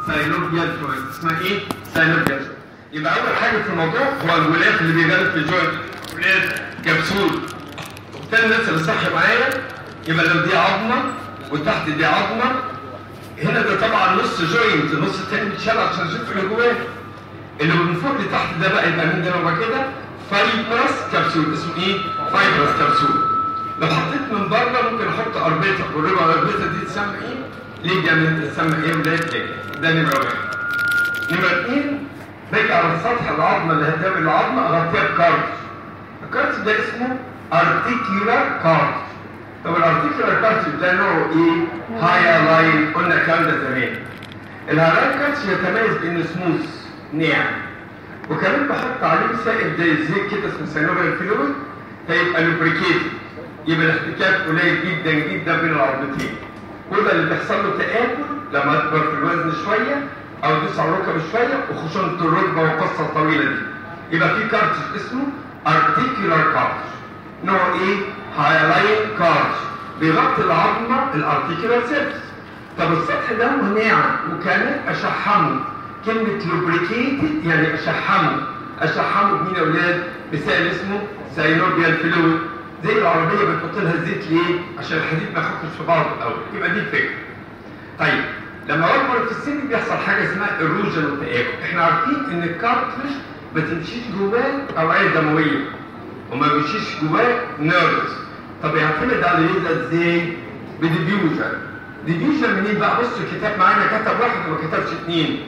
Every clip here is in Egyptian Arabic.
ساينوبيال جوينت اسمها ايه؟ ساينوبيال جوينت يبقى اول حاجه في الموضوع هو الغلاف اللي بيغلف في الجوينت غلاف كبسول وبالتالي الناس اللي صح معايا يبقى لو دي عظمه وتحت دي عظمه هنا ده طبعا نص جوينت النص التاني بيتشال عشان اشوف اللي جواه اللي من فوق لتحت ده بقى يبقى مين ده هو كده فايبرس كبسول اسمه ايه؟ فايبرس كبسول لو حطيت من بره ممكن احط اربطه والربع الاربطه دي تسمى ايه؟ ليه جامد تسمى ايه ولاد ليه؟ ده نمره واحد. نمره اثنين باجي على سطح العظمه اللي هتقابل العظمه اغطيها بكارت. الكارت ده اسمه ارتيكيولار كارت. طب الارتيكيولار كارت ده نوعه ايه؟ هاي لاين قلنا الكلام ده زمان. الهاي كارت يتميز بانه سموث ناعم. وكمان بحط عليه سائل زي الزيت كده اسمه سينوبيال فلويد فيبقى لوبريكيتد يبقى الاحتكاك قليل جدا جدا بين العظمتين وده اللي بيحصل له تآكل لما اكبر في الوزن شويه او ادوس على الركبه شويه وخشونه الركبه والقصه الطويله دي يبقى في كارتش اسمه ارتيكولار كارتش نوع ايه؟ هايلاين كارتش بيغطي العظمه الارتيكولار سيرفس طب السطح ده ناعم وكمان اشحمه كلمه لوبريكيتد يعني اشحمه اشحمه بمين يا اولاد؟ بسائل اسمه ساينوبيال فلويد زي العربيه بنحط لها زيت ليه؟ عشان الحديد ما يحطش في بعضه الاول يبقى دي الفكره. طيب لما بكبر في السن بيحصل حاجه اسمها ايروجن وتآكل، احنا عارفين ان الكارتريج ما تمشيش جواه اوعيه دمويه وما بيمشيش جواه نيرفز. طب يعتمد على ايه ده ازاي؟ بديفيوجن. ديفيوجن منين بقى؟ بصوا الكتاب معانا كتب واحد وما كتبش اثنين.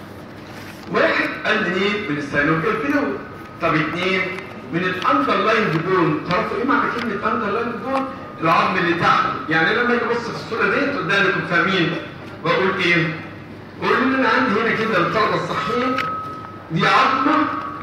واحد قال لي ايه؟ من السينوبيال فلويد. طب اثنين من الاندرلايند بون تعرفوا ايه معنى كلمه اندرلايند بون العظم اللي تحت يعني لما اجي ابص في الصوره ديت قدامكم فاهمين بقول ايه بقول ان انا عندي هنا كده الطلبه الصحيين دي عظمه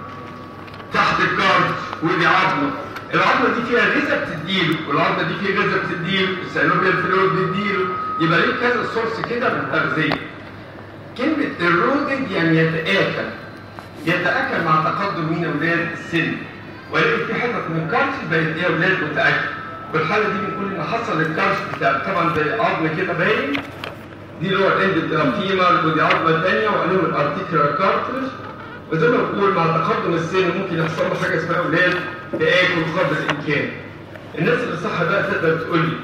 تحت الكارد ودي عظمه العظمه دي فيها غذاء بتديله والعظمه دي فيها غذاء بتديله السينوبيال فلويد بتديله يبقى ليه كذا سورس كده من التغذيه كلمه الرودد يعني يتاكل يتاكل مع تقدم مين اولاد السن ولكن في حتت من الكارت بقت ايه يا اولاد متاكد والحاله دي بنقول ان حصل الكارت بتاع طبعا زي عظم كده باين دي اللي هو الاند فيمر ودي عظمه ثانيه وعليهم الارتيكولار كارترج وزي ما بقول مع تقدم السن ممكن يحصل له حاجه اسمها اولاد تاكل قدر الامكان الناس اللي صح بقى تقدر تقول لي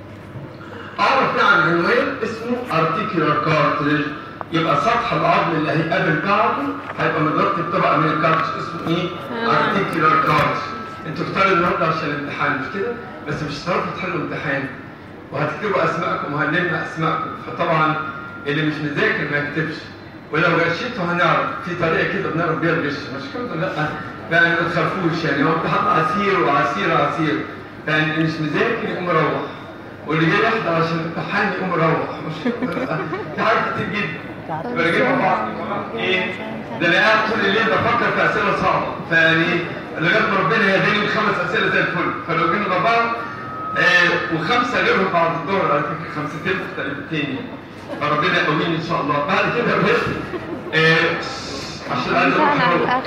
اعرف يعني عنوان اسمه ارتيكولار كارترج يبقى سطح العظم اللي هيقابل بعضه هيبقى متغطي بطبقه من الكارتش اسمه ايه؟ ارتيكولار كارتش انتوا اختاروا النهارده عشان الامتحان مش كده؟ بس مش هتعرفوا تحلوا امتحان وهتكتبوا اسمائكم وهنلم اسمائكم فطبعا اللي مش مذاكر ما يكتبش ولو غشيتوا هنعرف في طريقه كده بنعرف بيها الغش مش كده لا يعني ما تخافوش يعني هو امتحان عسير وعسير عسير يعني اللي مش مذاكر يقوم يروح واللي جاي يحضر عشان الامتحان يقوم يروح مش في حاجات كتير جدا بجيبها بعض ايه ده انا قاعد طول الليل بفكر في اسئله صعبه فيعني لغايه ما ربنا يهديني بخمس اسئله زي الفل فلو جينا مع بعض آه وخمسه غيرهم بعد الظهر على فكره خمستين مختلفتين يعني فربنا يقويني ان شاء الله بعد كده بس آه عشان انا اروح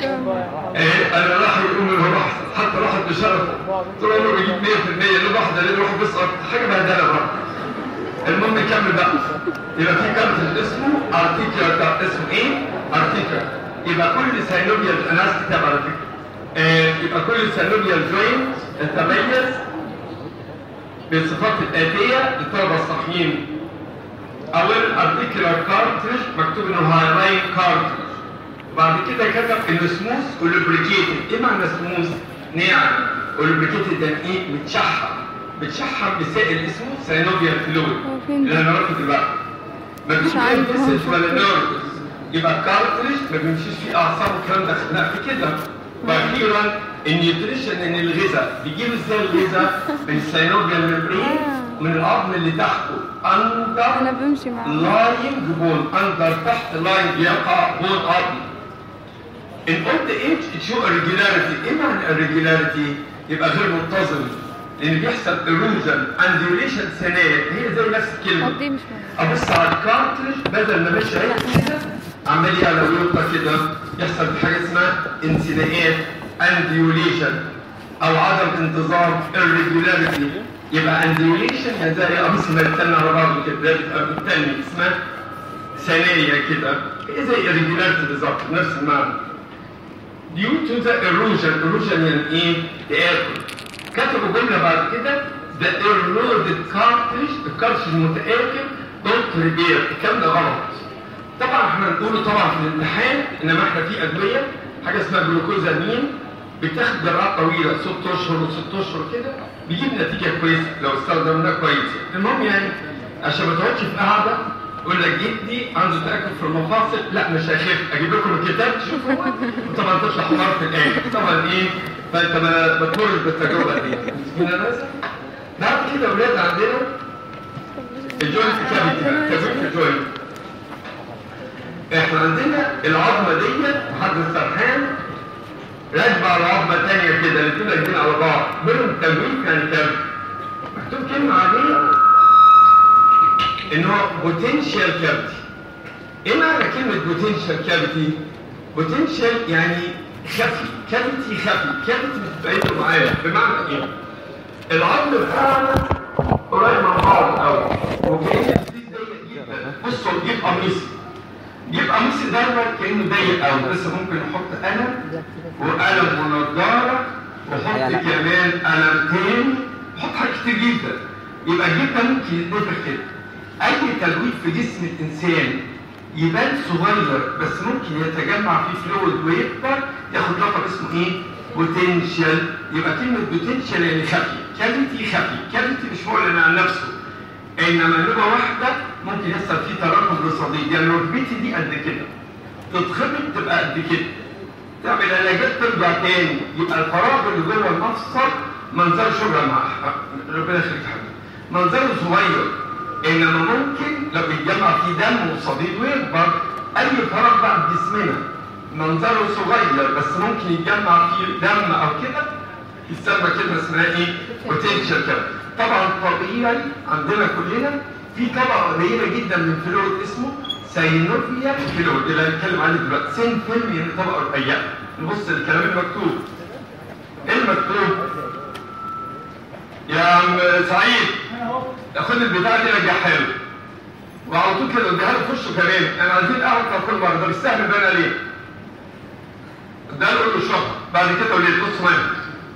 ايه انا راح يقوم اللي هو احسن حتى راحت بشرفه طول عمره بيجيب 100% اللي واحده اللي يروح بيسقط حاجه بهدله بقى المهم نكمل بقى يبقى في كارت اسمه ارتيكولار اسمه ايه؟ ارتيكولار يبقى كل سينوبيال انا عايز كتاب على فكره آه يبقى كل سينوبيال جوينت يتميز بالصفات الآتية للطلبة الصحيين أولا ارتيكولار كارتريج مكتوب انه هايلاين كارتريج وبعد كده كتب انه سموث ولوبريكيتد ايه معنى سموث؟ ناعم ولوبريكيتد يعني ايه؟ متشحم بتشحم بسائل اسمه سينوبيال فلويد اللي هنعرفه دلوقتي مفيش اي فيسلز ولا نيرفز يبقى الكارتريج ما بيمشيش فيه اعصاب والكلام ده خدناه في كده واخيرا النيوتريشن ان الغذاء بيجيب ازاي الغذاء من السينوبيال ميمبرين من العظم اللي تحته اندر انا بمشي معاه لاين بون اندر تحت لاين بيقع بون عظم ان قلت ايه تشو irregularity ايه معنى irregularity يبقى غير منتظم لان بيحصل ايروجن انديوليشن ثانيه هي زي نفس الكلمه طب دي مش مهم ابص على الكارتريج بدل ما ماشي هيك كده عمال يعلى ويوطى كده يحصل حاجه اسمها انسناءات انديوليشن او عدم انتظام irregularity يبقى انديوليشن يعني زي قميص ما يتنى على بعضه كده ده بيبقى بالتاني اسمها ثانيه كده زي الريجولاريتي بالظبط نفس المعنى due to the erosion erosion يعني ايه؟ تآكل كتبوا جمله بعد كده the eroded cartilage الكارتريج المتآكل don't repair الكلام ده غلط طبعا احنا نقوله طبعا في الامتحان انما احنا في ادويه حاجه اسمها جلوكوزامين بتاخد جرعات طويله ست اشهر وست اشهر كده بيجيب نتيجه كويسه لو استخدمناه كويس يعني. المهم يعني عشان ما تقعدش في قاعده يقول لك جدي عنده تاكل في المفاصل لا مش هيخف اجيب لكم الكتاب تشوفوا وطبعا تطلع حمار في الاخر طبعا ايه فانت ما ما تمرش بالتجربه دي مسكين ناس بعد كده اولاد عندنا الجوينت كافيتي بقى كافيتي الجوينت احنا عندنا العظمه ديت محدد سرحان راكبه على عظمه ثانيه كده الاثنين راكبين على بعض بينهم تجويف يعني كام مكتوب كلمه عليه ان هو بوتنشال كافيتي ايه معنى كلمه بوتنشال كافيتي بوتنشال يعني خفي كافيتي خفي كافيتي بتبقى معايا بمعنى ايه العظم بتاعنا قريب من بعض قوي وكأن الفيس ضيق جدا بصوا نجيب قميص نجيب قميص دايما كأنه ضيق قوي بس ممكن نحط قلم وقلم ونضارة وحط كمان قلم تاني وحط حاجات كتير جدا يبقى الجيب ده ممكن يتنفخ كده أي تجويف في جسم الإنسان يبان صغير بس ممكن يتجمع فيه فلويد ويكبر ياخد لقب اسمه ايه؟ بوتنشال يبقى كلمة بوتنشال يعني خفي كافيتي خفي كافيتي مش معلن عن نفسه انما نبقى واحدة ممكن يحصل فيه تراكم للصديد يعني ركبتي دي قد كده تتخبط تبقى قد كده تعمل علاجات ترجع تاني يبقى الفراغ اللي جوه المفصل منظر شبه مع ربنا يخليك حبيبي منظره صغير انما ممكن لو بيتجمع فيه دم وصديد ويكبر اي فراغ بقى في جسمنا منظره صغير بس ممكن يتجمع فيه دم او كده يسمى كلمه اسمها ايه؟ بوتنشال كده طبعا طبيعي عندنا كلنا في طبقه قليله جدا من فلويد اسمه سينوفيا فلويد اللي هنتكلم عليه دلوقتي سين فيلم يعني طبقه رقيقه نبص الكلام المكتوب ايه المكتوب؟ يا عم سعيد خد البتاعه دي رجعها له وعلى طول كده اديها له في وشه كمان انا عايزين قهوه كل مره ده بيستهبل بقى ليه؟ ده له له شهر بعد كده وليه بص معايا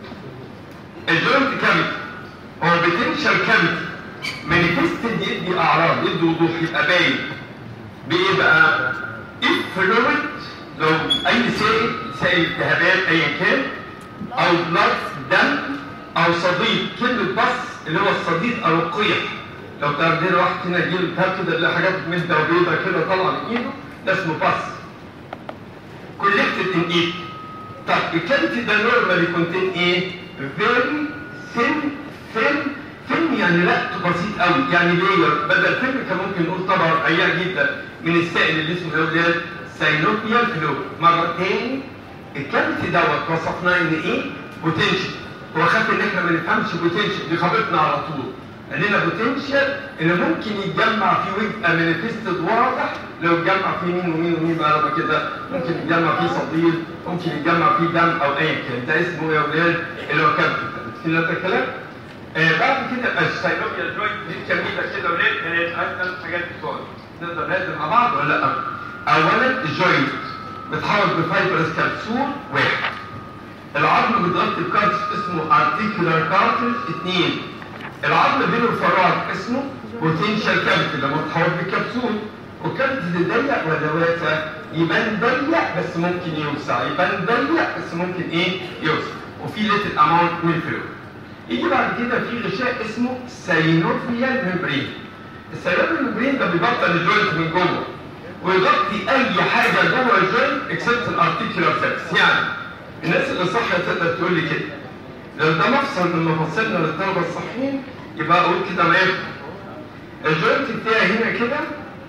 الجوينت كافيتي هو بوتنشال كافيتي مانيفستد يدي اعراض يدي وضوح يبقى باين بايه بقى؟ اف فلويد لو اي سائل سائل التهابات ايا كان او بلاد دم او صديد كلمه بس اللي هو الصديد او القيح لو تعرفين واحد هنا يجيب التهاب كده اللي حاجات مده وبيضه كده طالعه من ايده ده اسمه بس كولكتد ان ايد طب الكافيتي ده نورمالي كونتين ايه؟ فيري ثين ثين ثين يعني لا بسيط قوي يعني لير بدل فيلم كان ممكن نقول طبعا رقيق جدا من السائل اللي اسمه ده ساينوبيال فلو مره تاني الكافيتي دوت وصفناه ان ايه؟ بوتنشال هو خاف ان احنا ما نفهمش بوتنشال دي خبطنا على طول عندنا بوتنشال ان ممكن يتجمع فيه ويبقى مانيفستد واضح لو اتجمع فيه مين ومين ومين بقى كده ممكن يتجمع فيه صديد ممكن يتجمع فيه دم او ايا كان ده اسمه يا ولاد اللي هو كابتن فهمتوا ده الكلام؟ آه بعد كده الساينوبيال جوينت دي كميله كده ولاد كانت عايزه حاجات بتوع نقدر نهزم مع بعض ولا لا؟ اولا الجوينت بتحول بفايبرس كبسول واحد العظم بيتغطي بكارتش اسمه ارتيكولار كارتش اثنين العظم بينه فراغ اسمه بوتنشال كافيتي لما بتحول بكبسول والكافيتي ده ضيق ولا واسع؟ يبان ضيق بس ممكن يوسع يبان ضيق بس ممكن ايه؟ يوسع وفي ليتل اماونت من الفلويد يجي بعد كده في غشاء اسمه ساينوفيال ميمبرين الساينوفيال ميمبرين ده بيبطل الجوينت من جوه ويغطي اي حاجه جوه الجوينت اكسبت الارتيكولار سيرفيس يعني الناس اللي صح تقدر تقول لي كده لو ده مفصل من مفاصلنا للطلبه الصحيين يبقى اقول كده معاكم الجوينت بتاعي هنا كده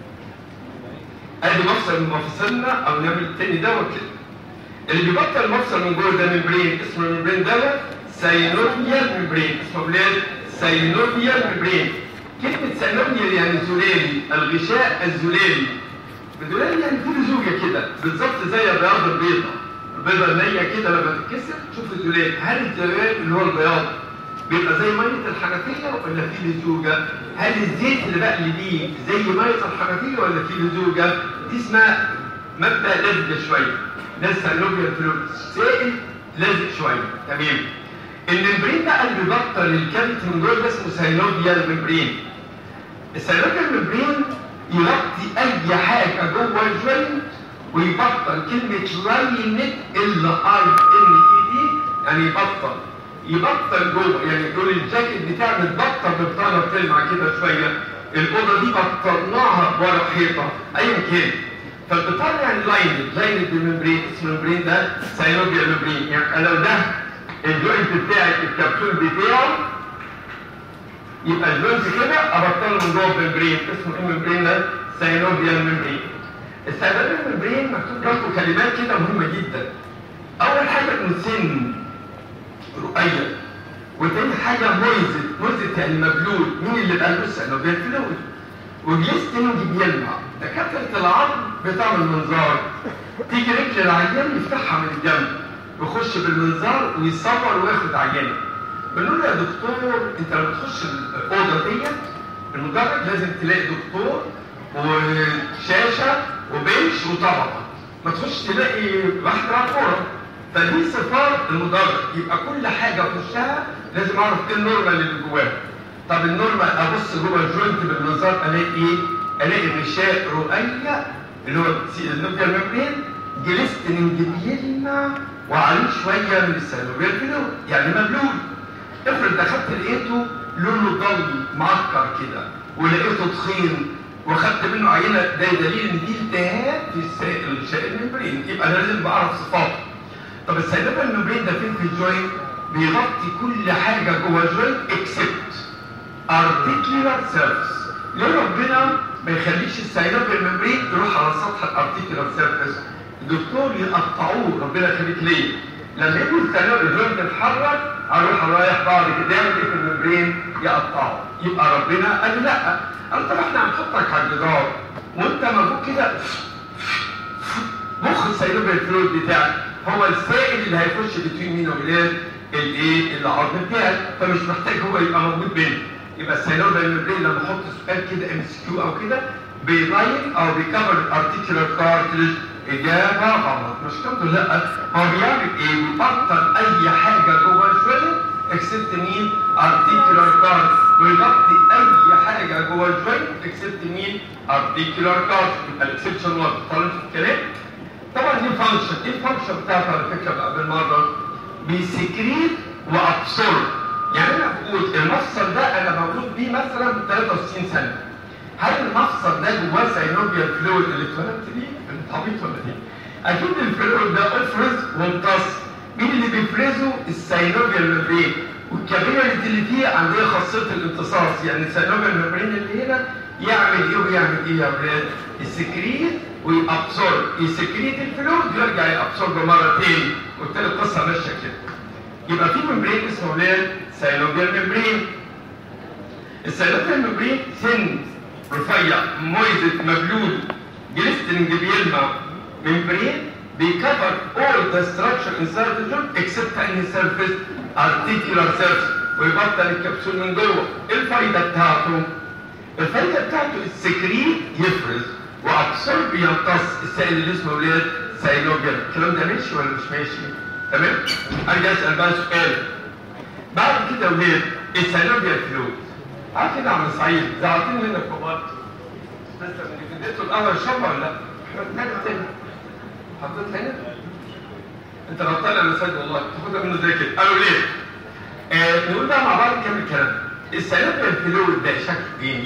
ادي مفصل من مفاصلنا او نعمل التاني دوت كده اللي بيبطل المفصل من جوه ده ممبرين اسمه الممبرين دوت ساينوفيال ممبرين اسمه بلاد ساينوفيال ممبرين كلمة ساينوفيال يعني زلالي الغشاء الزلالي الزلالي يعني في زوجة كده بالظبط زي البياض البيضة البيضة النية كده لما تتكسر تشوف الزلال هل الزلال اللي هو البياض بيبقى زي مية الحنفية ولا في لزوجة؟ هل الزيت اللي بقلي بيه زي ميه الحنفيه ولا في لزوجه؟ دي اسمها مبدا لزج شويه ده السينوبيال فلويد سائل لازق شويه تمام الممبرين بقى اللي بيبطل الكافيتي من جوه ده اسمه سينوبيال ممبرين السينوبيال ممبرين يغطي اي حاجه جوه الجوينت ويبطل كلمه لاينت ال اي ان اي دي يعني يبطل يبطل جوه يعني يقول الجاكيت بتاعنا اتبطل ببطانه بتلمع كده شويه الاوضه دي بطلناها ورا حيطه ايا كان فالبطانه يعني لايند لايند بالممبرين اسم الممبرين ده سينوبيال ممبرين يعني لو ده الجوينت بتاعي الكبسول بتاعه يبقى الجوينت كده ابطله من جوه الممبرين اسمه ايه الممبرين ده؟ سينوبيال ممبرين السينوبيال ممبرين مكتوب لكم كلمات كده مهمه جدا اول حاجه مسن رؤية وتاني حاجة مويزت مويزت يعني مبلول مين اللي بقى له السينوبيال فلويد وجليستين دي بيلمع دكاترة العظم بتعمل منظار تيجي رجل العيان يفتحها من الجنب يخش بالمنظار ويصور وياخد عينة بنقول له يا دكتور انت لما تخش الاوضه ديت المدرج لازم تلاقي دكتور وشاشه وبنش وطبقه ما تخش تلاقي واحد بيلعب كوره فدي صفات المدرج يبقى كل حاجه اخشها لازم اعرف ايه النورمال اللي جواها طب النورمال ابص جوه الجوينت بالمنظار الاقي ايه؟ الاقي غشاء رؤيه اللي هو النوبيال ممبرين جلستنج بيلمع وعليه شويه من السيلوبيال فلويد يعني مبلول افرض دخلت لقيته لونه ضوي معكر كده ولقيته تخين وخدت منه عينه ده دليل ان دي التهاب في السائل الشائل الممبرين يبقى انا لازم بعرف صفاته طب السيلوبيال ممبرين ده فين في الجوينت؟ بيغطي كل حاجه جوه الجوينت اكسبت ارتيكولار سيرفيس ليه ربنا ما يخليش السيلوبيال ممبرين يروح على سطح الارتيكولار سيرفيس الدكتور يقطعوه ربنا يخليك ليه؟ لما يجي السيلوبيال جوينت يتحرك اروح رايح بعض كده يعمل ايه في الممبرين؟ يقطعه يبقى ربنا قال لا قال طب احنا هنحطك على الجدار وانت موجود كده مخ السيلوبيال فلويد بتاعك هو السائل اللي هيخش بين مين وبين الايه العظم بتاعك فمش محتاج هو يبقى موجود بينه يبقى السيلوبيال ممبرين لما احط سؤال كده ام اس كيو او كده بيلاين او بيكفر الارتيكولار كارتلج اجابه غلط مش كده لا هو بيعمل ايه؟ بيبطل اي حاجه جوه الجوينت اكسبت مين؟ ارتيكولار كارت ويغطي اي حاجه جوه الجوينت اكسبت مين؟ ارتيكولار كارت يبقى الاكسبشن واضح طالما في الكلام طبعا دي فانكشن ايه الفانكشن بتاعتها على فكره بقى بالمره؟ بيسكريت وابسورب يعني انا بقول المفصل ده انا مولود بيه مثلا 63 سنه هل المفصل ده جواه سينوبيال فلويد اللي اتولدت بيه؟ انت عبيط ولا ايه؟ اكيد الفلويد ده افرز وامتص مين اللي بيفرزه؟ السينوبيال ممبرين والكابيلاريز اللي فيه عندها خاصيه الامتصاص يعني السينوبيال ممبرين اللي هنا يعمل ايه ويعمل ايه يا اولاد؟ السكريت ويابسورب يسكريت الفلويد ويرجع يابسورب مره تاني وبالتالي القصه ماشيه كده يبقى في ممبرين اسمه اولاد سينوبيال ممبرين السينوبيال ممبرين سن رفيع مويزت مبلول جلستنج بيلمع ممبرين بيكفر all the structure inside the joint except any surface articular surface ويبطل الكبسول من جوه ايه الفايده بتاعته؟ الفايده بتاعته السكريت يفرز وابسورب يمتص السائل اللي اسمه ولاد سيلوبيال الكلام ده ماشي ولا مش ماشي؟ تمام؟ ارجع اسال بقى سؤال بعد كده يا ولاد السيلوبيال فلويد عارف كده يا عم سعيد زعلتني منك والله بس اللي اديته القهوه يشربها ولا لا؟ احنا بنعمل تاني حطيت هنا انت غلطان يا مساج والله تاخدها منه زي كده قالوا ليه؟ آه نقول بقى مع بعض كام الكلام السيلوبيال فلويد ده شكله ايه؟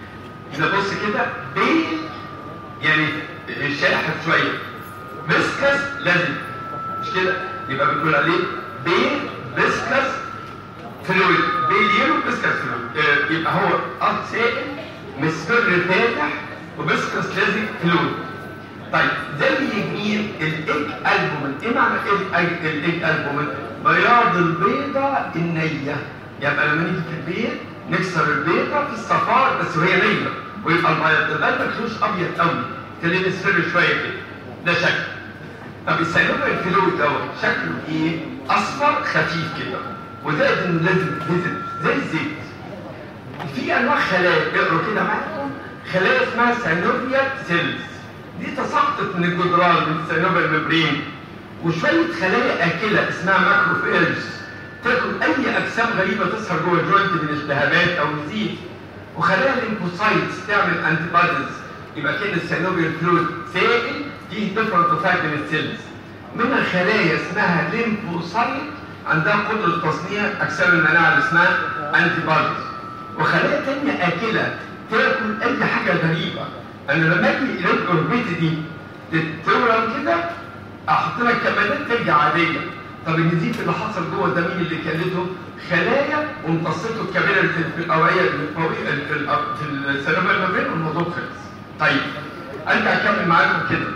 نبص كده بين يعني شاحب شويه بسكس لازم مش كده يبقى بنقول عليه بين بسكس فلويد بيليرو بسكس فلويد آه يبقى هو ارض سائل مصفر فاتح وبسكس لازم فلويد طيب زي مين الايج البومن ايه معنى الايج الايج البومن بياض البيضه النيه يبقى لما نيجي في البيت نكسر البيضه في الصفار بس وهي نيه ويبقى البياض ده ما تخلوش ابيض قوي تلاقيه مصفر شويه كده ده شكل طب السيلوبيال فلويد دوت شكله ايه؟ اصفر خفيف كده وزائد انه لازم لازم زي الزيت في انواع خلايا اقروا كده معاكم خلايا اسمها سينوفيا سيلز دي تساقطت من الجدران من السينوفيا ميمبرين وشويه خلايا اكله اسمها ماكروفيلز تاكل اي اجسام غريبه تظهر جوه الجوينت من التهابات او نزيف وخلايا الليمفوسايتس تعمل انتي بوديز يبقى كده السينوفيال فلويد سائل فيه ديفرنت من السيلز منها خلايا اسمها ليمفوسايت عندها قدره تصنيع اجسام المناعه اللي اسمها انتي بوديز وخلايا تانية اكله تاكل اي حاجه غريبه انا لما اجي الى اوربيتي دي تتورم كده احط لك كمادات ترجع عاديه طب النزيف اللي حصل جوه ده مين اللي كلته؟ خلايا وامتصته الكبيره في الاوعيه الفوقيه في في السلامه المبين والموضوع خلص. طيب ارجع اكمل معاكم كده.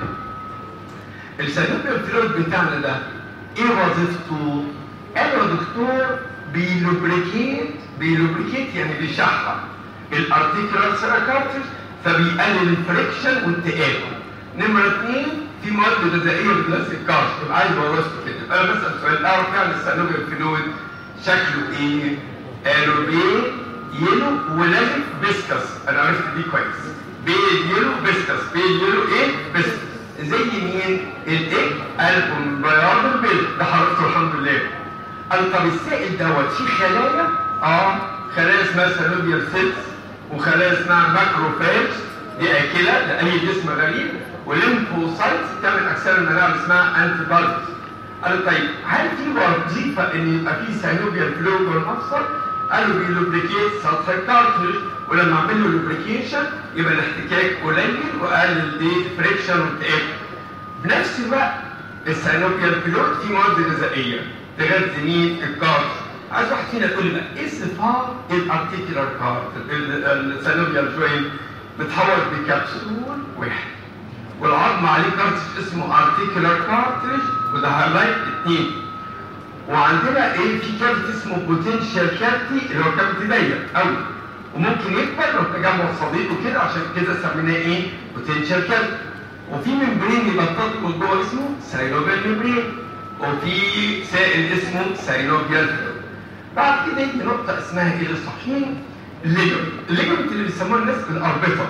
السلامه الفلويد بتاعنا ده ايه وظيفته؟ قالوا يا دكتور بيلوبريكيت بيلوبريكيت يعني بيشحر الارتيكولار سيراكارترز فبيقلل الفريكشن والتآكل. نمرة اثنين في مواد غذائيه بتنزل كارش تبقى عايز بوظته كده انا بسال سؤال اعرف يعني السينوفيال فلويد شكله ايه؟ قالوا بيه يلو ولازم بيسكس انا عرفت دي كويس بيه يلو بيسكس بيه يلو ايه؟ بيسكس زي مين؟ الايه؟ البوم بياض البيض ده حركته الحمد لله قال طب السائل دوت فيه خلايا اه خلايا اسمها سينوفيال سيلز وخلايا اسمها ماكروفاج دي اكله لاي جسم غريب وليمفوسايتس تعمل اجسام المناعه اللي اسمها انتي بوديز. قالوا طيب هل في وظيفه ان يبقى في سينوفيال فلويد والمفصل؟ قالوا بيلوبريكيت سطح الكارتريج ولما اعمل له لوبريكيشن يبقى الاحتكاك قليل واقلل ايه فريكشن والتآكل. بنفس الوقت السينوفيال فلويد فيه مواد غذائيه تغذي مين؟ الكارتريج. عايز واحد فينا يقول لي بقى ايه صفات الارتيكولار كارتريج السينوفيال جوينت بتحول بكبسول واحد. والعظم عليه كارتريج اسمه ارتيكولار كارتريج وده هايلايت اثنين وعندنا ايه في كارت اسمه بوتنشال كارتي اللي هو كارت ضيق قوي وممكن يكبر لو تجمع صديقه كده عشان كده سميناه ايه بوتنشال كارت وفي ممبرين يبقى تدخل جوه اسمه سايلوبيال ممبرين وفي سائل اسمه سايلوبيال بعد كده يجي نقطة اسمها ايه للصحيين الليجمنت الليجمنت اللي بيسموها الناس الاربطة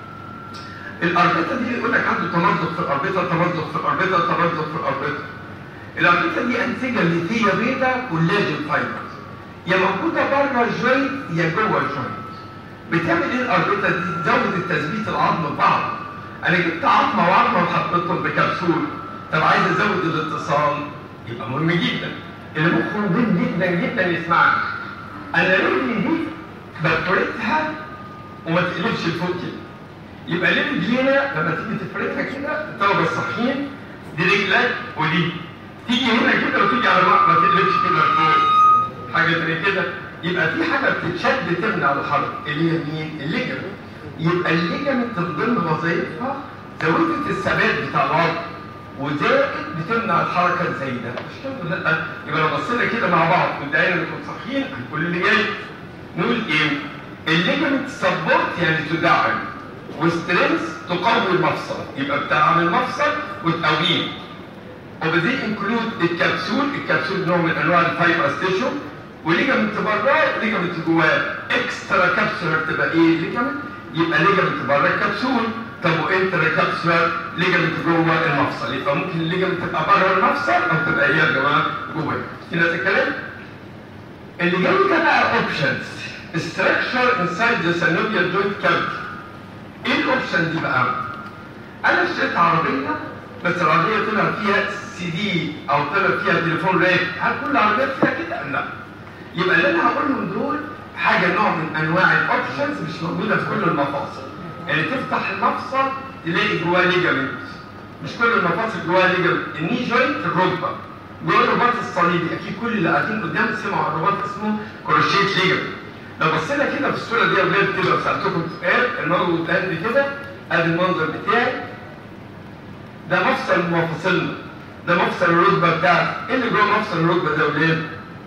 الاربطه دي يقول لك عنده تمزق في الاربطه تمزق في الاربطه تمزق في الاربطه الاربطه دي انسجه ليثيه بيضاء كولاجين فايبرز يا موجوده بره الجوينت يا جوه الجوينت بتعمل ايه الاربطه دي تزود التثبيت العظم ببعض انا جبت عظمه وعظمه وحطيتهم بكبسول طب عايز ازود الاتصال يبقى مهم جدا اللي مخه مهم جدا جدا يسمعني انا رجلي دي بفردها وما تقلبش لفوق كده يبقى ليه رجلينا لما تيجي تفردها كده الطلبه الصحيين دي رجلك ودي تيجي هنا كده وتيجي على بعض ما تقلبش كده لفوق حاجه زي كده يبقى في حاجه بتتشد تمنع الحركه اللي هي مين؟ الليجمنت يبقى الليجمنت من ضمن وظائفها زودت الثبات بتاع العظم وزائد بتمنع الحركه الزايده مش كده لا يبقى لو بصينا كده مع بعض والدقايق اللي كنتوا صاحيين هنقول اللي جاي نقول ايه؟ الليجمنت سبورت يعني تدعم وسترينث تقوي المفصل يبقى بتدعم المفصل وتقويه وبدي انكلود الكبسول الكبسول نوع من انواع الفايبرس تيشو وليجمنت براه وليجمنت جواه اكسترا كابسولر تبقى ايه ليجمنت يبقى ليجمنت بره الكبسول طب وانترا كابسولر ليجمنت جوه المفصل يبقى ممكن الليجمنت تبقى بره المفصل او تبقى هي جوه جوه في ناس الكلام اللي جاي ده بقى اوبشنز structure inside the synovial joint cavity ايه الاوبشن دي بقى؟ انا اشتريت عربيه بس العربيه طلع فيها سي دي او طلع فيها تليفون راك هل كل العربيات فيها كده؟ لا يبقى اللي انا هقولهم دول حاجه نوع من انواع الاوبشنز مش موجوده في كل المفاصل يعني تفتح المفصل تلاقي جواه ليجامنت مش كل المفاصل جواها ليجامنت الني جوينت الركبه جوه الرباط الصليبي اكيد كل اللي قاعدين قدام سمعوا عن رباط اسمه كروشيت ليجامنت لو بصينا كده في الصوره دي يا ولاد كده وسالتكم سؤال المرض قد كده ادي المنظر بتاعي ده مفصل من مفاصلنا ده مفصل الركبه بتاعتي ايه اللي جوه مفصل الركبه ده يا ولاد؟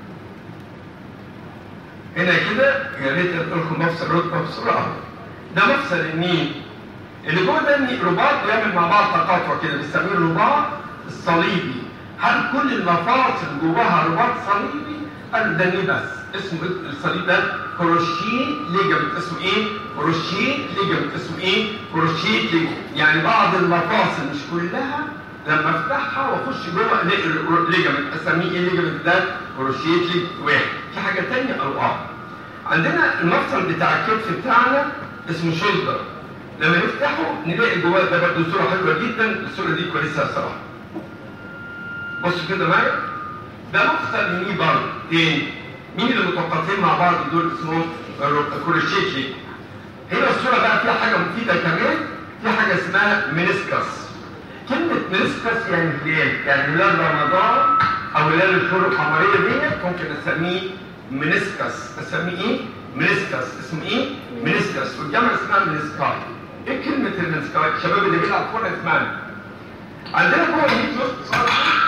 هنا كده يا ريت اقول لكم مفصل الركبه بسرعه ده مفصل النين اللي جوه ده الني- رباط بيعمل مع بعض تقاطع كده بنسميه الرباط الصليبي هل كل المفاصل جواها رباط صليبي؟ قالوا ده الني بس اسمه الصليب ده كروشيه ليجامنت اسمه ايه؟ كروشيه ليجامنت اسمه ايه؟ كروشيه ليجامنت يعني بعض المفاصل مش كلها لما افتحها واخش جوه الاقي ليجامنت اسميه ايه الليجامنت ده؟ كروشيه ليجامنت واحد في حاجه ثانيه اربعه عندنا المفصل بتاع الكتف بتاعنا اسمه شولدر لما نفتحه نلاقي جواه ده برضه صوره حلوه جدا الصوره دي كويسه الصراحه بصوا كده معايا ده مفصل يمين برضه تاني مين اللي متوقفين مع بعض دول اسمهم كروشيتلي هنا الصوره بقى فيها حاجه مفيده كمان في حاجه اسمها منسكس كلمه منسكس يعني هلال يعني هلال رمضان او هلال الشهور القمريه ديت ممكن اسميه منسكس اسميه ايه؟ منسكس اسمه ايه؟ منسكس والجامعه اسمها منسكاي ايه كلمه المنسكاي؟ الشباب اللي بيلعب كوره اسمها عندنا جوه الميت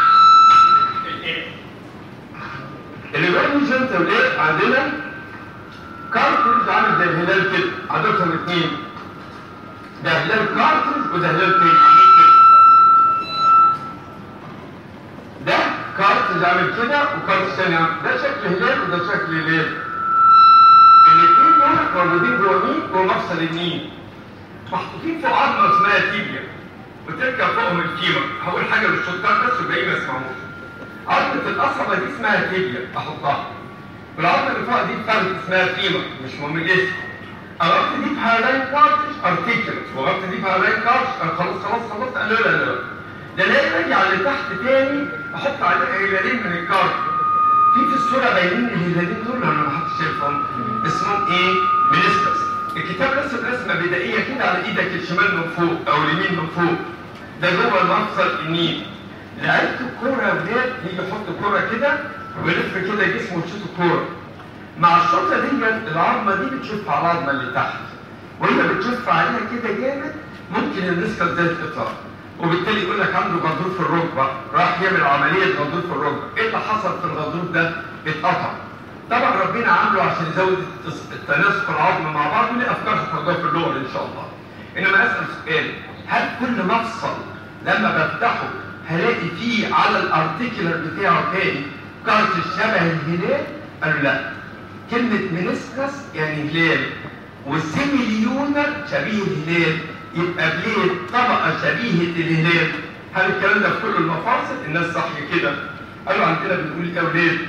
اللي بقى مش انت وليه عندنا كارترز عامل زي الهلال كده عددهم اثنين ده هلال كارترز وده هلال تاني عامل كده ده كارترز عامل كده وكارترز تاني عامل ده شكل هلال وده شكل هلال الاثنين دول موجودين جوه مين؟ جوه مفصل اليمين محطوطين فوق عظمه اسمها تيبيا وتركب فوقهم الكيمه هقول حاجه للشطار بس والباقيين ما يسمعوش عظمة القصبة دي اسمها تيبيا احطها والعظمة اللي فوق دي فرد اسمها فيما مش مهم الاسم قربت دي في هالاين كارتش ارتيكل وقربت دي في هالاين كارتش خلاص خلاص خلاص قال لا لا لا ده الاقي راجع اللي تحت تاني احط عليه هلالين من الكارت في في الصورة باينين الهلالين دول انا ما حدش شايفهم اسمهم ايه؟ منسكس الكتاب رسم رسمة بدائية كده على ايدك الشمال من فوق او اليمين من فوق ده جوه المفصل النيل لعبت الكورة ولاد يجي يحط الكورة كده ويلف كده جسمه ويشوط الكورة مع الشوطة دي العظمة دي بتشف على العظمة اللي تحت وهي بتشف عليها كده جامد ممكن النسكة ده تقطع وبالتالي يقول لك عنده غضروف في الركبة راح يعمل عملية غضروف في الركبة ايه اللي حصل في الغضروف ده؟ اتقطع طبعا ربنا عامله عشان يزود التناسق العظم مع بعض وليه افكار هتاخدوها في اللغة ان شاء الله انما اسال سؤال هل كل مفصل لما بفتحه هلاقي فيه على الارتيكلر بتاعه تاني كارت شبه الهلال قالوا لا كلمة منسكس يعني هلال والسيميليونر شبيه الهلال يبقى بليد طبقة شبيهة الهلال هل الكلام ده في كل المفاصل؟ الناس صح كده قالوا عندنا بنقول ايه يا ولاد؟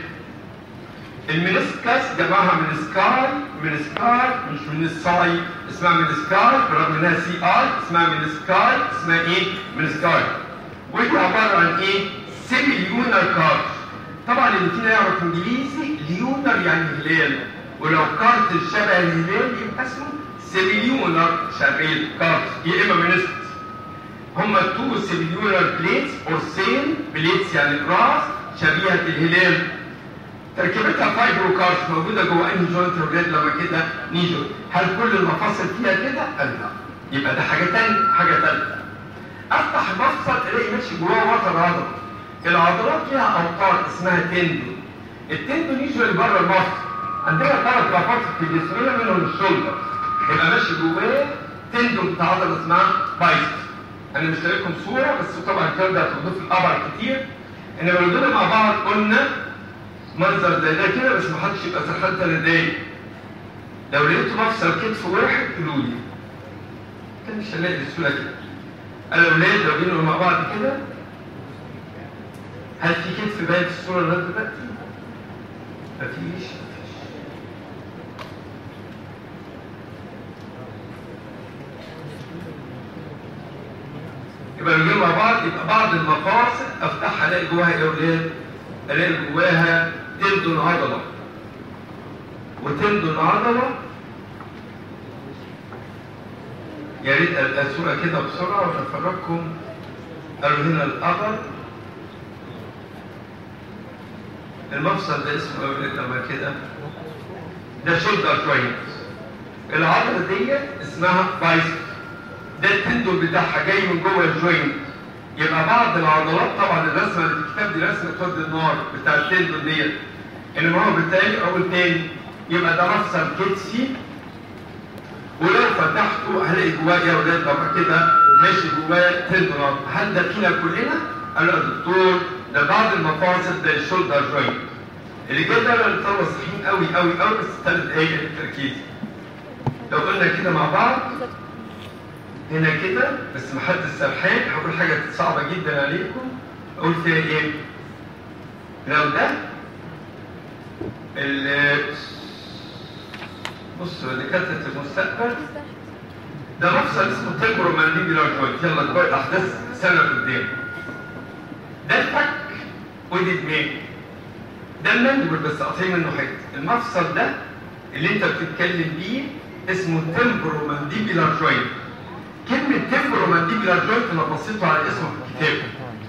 المنسكس جمعها من سكاي من سكاي مش من الساي اسمها من سكاي برغم انها سي اي اسمها من سكاي اسمها ايه؟ من سكاي ودي عباره عن ايه؟ سيمي ليونر كارت طبعا اللي فينا يعرف انجليزي ليونر يعني هلال ولو كارت شبه الهلال يبقى اسمه سيميليونر شبه كارت يا اما منسكس هما تو سيميليونر بليتس اور سيم بليتس يعني راس شبيهه الهلال تركيبتها فايبرو كارت موجوده جوه انهي جوينت الريد لما كده نيجو هل كل المفاصل فيها كده؟ قال لا يبقى ده حاجه ثانيه حاجه ثالثه افتح مفصل الاقي ماشي جواه وتر عضلي العضلات ليها اوتار اسمها تندون التندون يجري بره المفصل عندنا ثلاث مفاصل في جسمنا منهم الشولدر يبقى ماشي جواه تندون بتاع عضله اسمها بايسبس انا مش لكم صوره بس طبعا الكلام ده هتاخدوه في الابر كتير انما لو دول مع بعض قلنا منظر زي ده كده بس ما حدش يبقى سرحان ثلاث دقايق لو لقيتوا مفصل كتف واحد قولوا لي كان مش هنلاقي بسهوله كده الاولاد لو جينا مع بعض كده هل في كتف باين في الصوره لغايه دلوقتي؟ مفيش مفيش يبقى لو جينا مع بعض يبقى بعض المفاصل افتحها الاقي جواها ايه يا اولاد؟ الاقي جواها تندون عضله وتندون عضله يا ريت ابقى صوره كده بسرعه وافرجكم قالوا هنا القبر المفصل ده اسمه ايه لما كده ده شولدر جوينت العضله ديت اسمها بايسب ده التندون بتاعها جاي من جوه الجوينت يبقى بعض العضلات طبعا الرسمه اللي في الكتاب دي رسمه خد النار بتاع التندون ديت انما هو بالتالي اقول تاني يبقى ده مفصل كتفي ولو فتحته هلاقي جواه يا ولاد بقى كده ماشي جواه تندون هل ده فينا كلنا؟ قال له يا دكتور ده بعض المفاصل ده الشولدر جوينت اللي جاي ده للطلبه الصحيين قوي قوي قوي بس ثلاث دقايق للتركيز لو قلنا كده مع بعض هنا كده بس ما حد سرحان هقول حاجه صعبه جدا عليكم اقول فيها ايه؟ لو ده ال بصوا دكاتره المستقبل ده مفصل اسمه تمبرو مانديبيولار جوينت يلا كويس احداث سنه قدام ده الفك ودي دماغ ده المندبل بس قاطعين منه حته المفصل ده اللي انت بتتكلم بيه اسمه تمبرو مانديبيولار جوينت كلمه تمبرو مانديبيولار جوينت انا بصيته على اسمه في الكتاب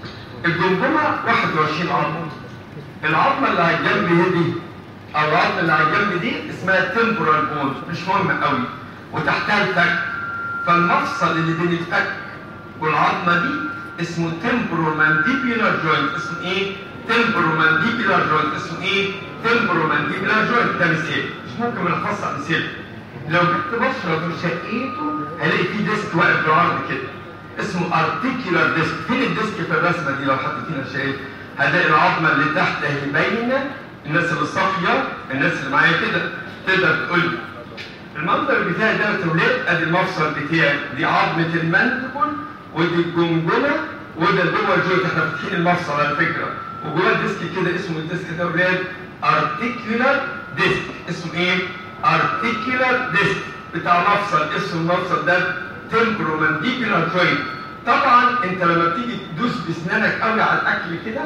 الجمجمه 21 عظمه العظمه اللي على الجنب دي او العظمه اللي على الجنب دي اسمها تمبرال بون مش مهم قوي وتحتها الفك فالمفصل اللي بين الفك والعظمه دي اسمه تمبرو مانديبيولار جوينت اسمه ايه؟ تمبرو مانديبيولار جوينت اسمه ايه؟ تمبرو مانديبيولار جوينت ده مثال مش ممكن من الخاصة مثال لو جبت بشرة وشقيته هلاقي فيه ديسك واقف بالعرض كده اسمه ارتيكولار ديسك فين الديسك في الرسمة دي لو حد فينا شايف هلاقي العظمة اللي تحت اهي باينة الناس اللي صافية الناس اللي معايا كده تقدر تقول لي المنظر بتاعي ده يا ولاد ادي المفصل بتاعي دي عظمة المندبل ودي الجمجمة وده جوه الجوينت احنا فاتحين المفصل على فكرة وجوه الديسك كده اسمه الديسك ده يا ولاد ارتيكولار ديسك اسمه ايه؟ ارتيكولار ديسك بتاع مفصل اسم المفصل ده تمبرو مانديبيولار جوينت طبعا انت لما بتيجي تدوس باسنانك قوي على الاكل كده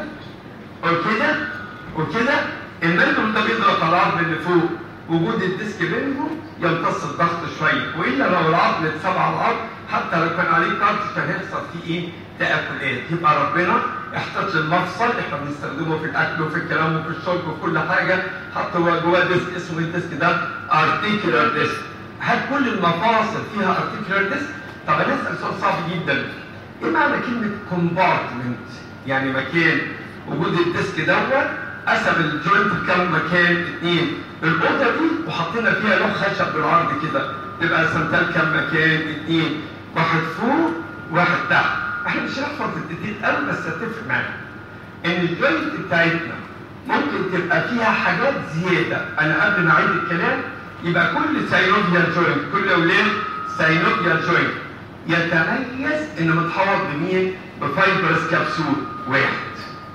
وكده وكده المندل ده بيضغط على العظم اللي فوق وجود الديسك بينهم يمتص الضغط شويه والا لو العظم اتساب على الارض حتى لو كان عليه كارتش كان هيحصل فيه ايه؟ تاكلات يبقى ربنا احتاج المفصل احنا بنستخدمه في الاكل وفي الكلام وفي الشرب وفي كل حاجه حتى هو جواه ديسك اسمه الديسك ده ارتيكولار ديسك هل كل المفاصل فيها ارتيكولار ديسك؟ طب انا اسال سؤال صعب جدا ايه معنى كلمه كومبارتمنت؟ يعني مكان وجود الديسك دوت قسم الجوينت بكام مكان؟ اثنين الاوضه دي وحطينا فيها لوح خشب بالعرض كده تبقى قسمتها لكام مكان؟ اثنين واحد فوق واحد تحت احنا مش هنحفظ الديتيل قوي بس هتفرق معانا ان الجوينت بتاعتنا ممكن تبقى فيها حاجات زياده انا قبل ما اعيد الكلام يبقى كل ساينوفيال جوينت كل اولاد ساينوفيال جوينت يتميز انه متحوط بمين؟ بفايبرس كبسول واحد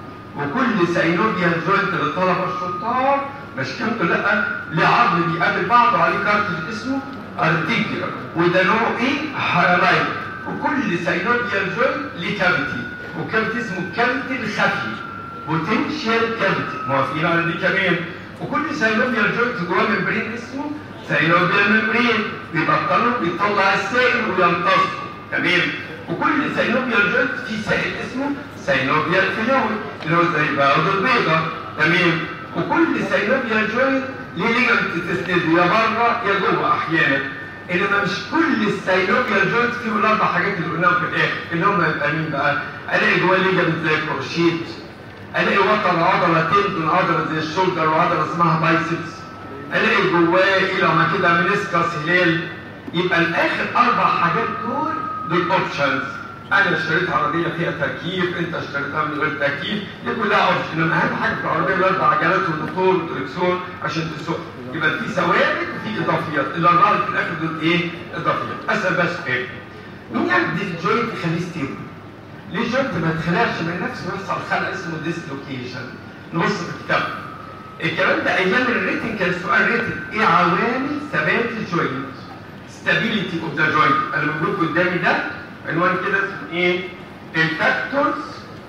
وكل ساينوفيال جوينت للطلبه الشطار مش كنتوا لا ليه عظم بيقابل بعض وعليه كارتج اسمه ارتيكولار وده نوع ايه؟ هايلايت وكل ساينوفيال جوينت ليه كافيتي وكافيتي اسمه كافيتي الخفي بوتنشال كافيتي موافقين على دي كمان وكل ساينوفيال جوينت جواه ممبرين اسمه ساينوفيال ممبرين بيبطلوا بيطلع السائل ويمتصه تمام وكل ساينوفيال جوينت فيه سائل اسمه ساينوفيال فلويد اللي هو زي بعض البيضه تمام وكل ساينوفيال جوينت ليه ليجمنت تسنده يا بره يا جوه احيانا انما مش كل الساينوفيال جوينت فيهم الاربع حاجات اللي قلناهم في الاخر اللي هم يبقى مين بقى؟ الاقي جواه ليجمنت زي كروشيت الاقي وتر عضله تندون عضله زي الشولدر وعضله اسمها بايسبس الاقي جواه الى ما كده منسكس هلال يبقى الاخر اربع حاجات دول دول اوبشنز انا اشتريت عربيه فيها تكييف انت اشتريتها من غير تكييف دي كلها اوبشن انما اهم حاجه في العربيه الاربع عجلات والموتور والدركسون عشان تسوق يبقى في ثوابت وفي اضافيات الاربعه اللي في الاخر دول ايه؟ اضافيات اسال بس سؤال مين يعمل الجوينت يخليه ستيبل؟ ليه الجوينت ما يتخلعش من نفسه ويحصل خلع اسمه ديسلوكيشن نبص في الكتاب الكلام ده ايام الريتنج كان السؤال ريتنج ايه عوامل ثبات الجوينت؟ stability اوف ذا جوينت اللي موجود قدامي ده عنوان كده اسمه ايه؟ الفاكتورز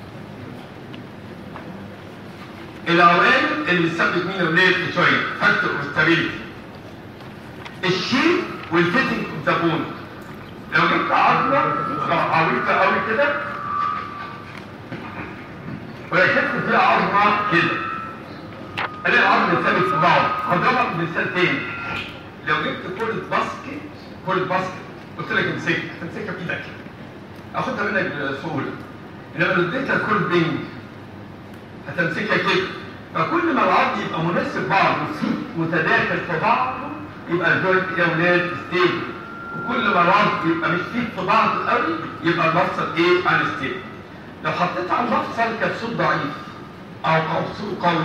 العوامل اللي بتثبت مين اولاد الجوينت فاكتور اوف ستابيليتي الشيب والفيتنج اوف ذا بون لو جبت عظمه عويطه قوي كده وركبت فيها عظمه كده الاقي العظم ثابت في بعض هضربك بمثال تاني لو جبت كرة باسكت كرة باسكت قلت لك امسكها هتمسكها بايدك اخدها منك بسهولة انما لو اديتها كرة بينج هتمسكها كده فكل ما العظم يبقى مناسب بعضه متداخل في بعضه يبقى الجوينت يا ولاد ستيبل وكل ما العظم يبقى مش فيه في بعض قوي يبقى المفصل ايه انستيبل لو حطيت على المفصل كبسول ضعيف او كبسول قوي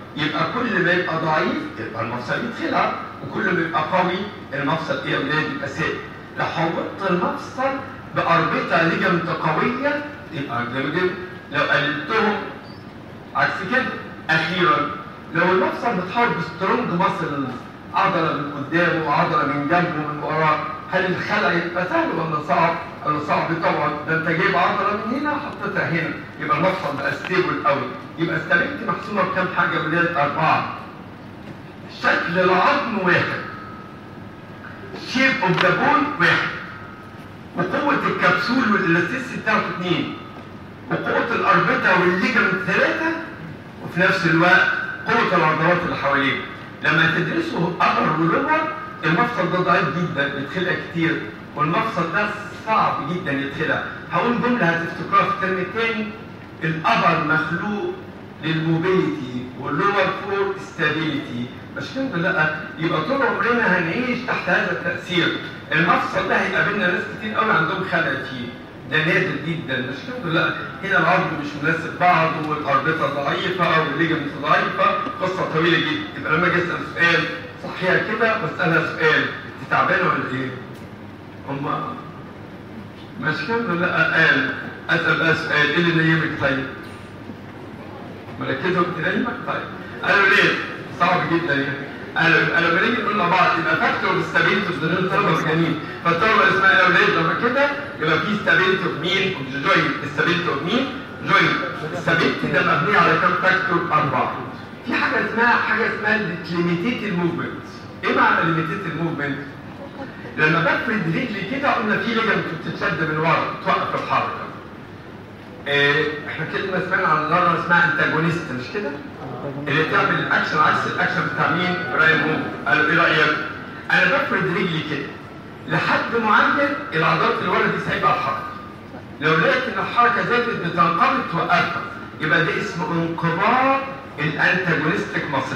يبقى كل ما يبقى ضعيف يبقى المفصل يتخلع وكل ما يبقى قوي المفصل ايه يا ولاد يبقى ثابت لو حوطت المفصل بأربطة ليجمنت قوية يبقى جميل جدا لو قللتهم عكس كده أخيرا لو المفصل متحول بسترونج ماسل عضلة من قدامه وعضلة من جنبه ومن وراه هل الخلع يبقى سهل ولا صعب؟ ولا صعب طبعا ده انت جايب عضلة من هنا حطيتها هنا يبقى المفصل بقى ستيبل قوي يبقى استلمت محسومة بكام حاجة بداية أربعة شكل العظم واحد شيب اوف ذا بون واحد وقوة الكبسول والالاستيس بتاعته اثنين وقوة الأربطة والليجمنت ثلاثة وفي نفس الوقت قوة العضلات اللي حواليه لما تدرسوا أبر ولور المفصل ده ضعيف جدا بيتخلق كتير والمفصل ده صعب جدا يتخلق هقول جملة هتفتكروها في الترم الثاني الأبر مخلوق للموبيليتي واللور فور ستابيليتي مش كده لا يبقى طول عمرنا هنعيش تحت هذا التأثير المفصل ده هيقابلنا ناس كتير قوي عندهم خلل فيه ده نادر جدا مش كده لا هنا العظم مش مناسب بعض والاربطه ضعيفه والليجمنت ضعيفه قصه طويله جدا يبقى لما اجي اسال سؤال صحيح كده بسالها سؤال انت تعبانه ولا ايه؟ هم مش كده لا قال اسال بقى سؤال ايه اللي نيمك طيب؟ مركزه بتنيمك طيب قالوا ليه؟ صعب جدا يعني قالوا قالوا لما نيجي نقول لبعض يبقى فاكتور ستابيليتي اوف ذا الطلبه مجانين فالطلبه اسمها يا اولاد لما كده يبقى في ستابيليتي اوف مين؟ اوف ذا جوينت ستابيليتي اوف مين؟ جوينت ستابيليتي ده مبني على كام فاكتور؟ اربعه في حاجه اسمها حاجه اسمها ليميتيد موفمنت ايه معنى ليميتيد موفمنت؟ لما بفرد رجلي كده قلنا في ليجمنت بتتشد من ورا توقف الحركه إيه احنا كلمه سمعنا عن النار اسمها انتاجونيست مش كده؟ اللي بتعمل الاكشن عكس الاكشن بتاع مين؟ براين موف قالوا ايه رايك؟ انا بفرد رجلي كده لحد معين العضلات اللي ورا دي سايبه الحركه لو لقيت ان الحركه زادت بتنقبض توقفها يبقى ده اسمه انقباض الانتاجونستيك ماسل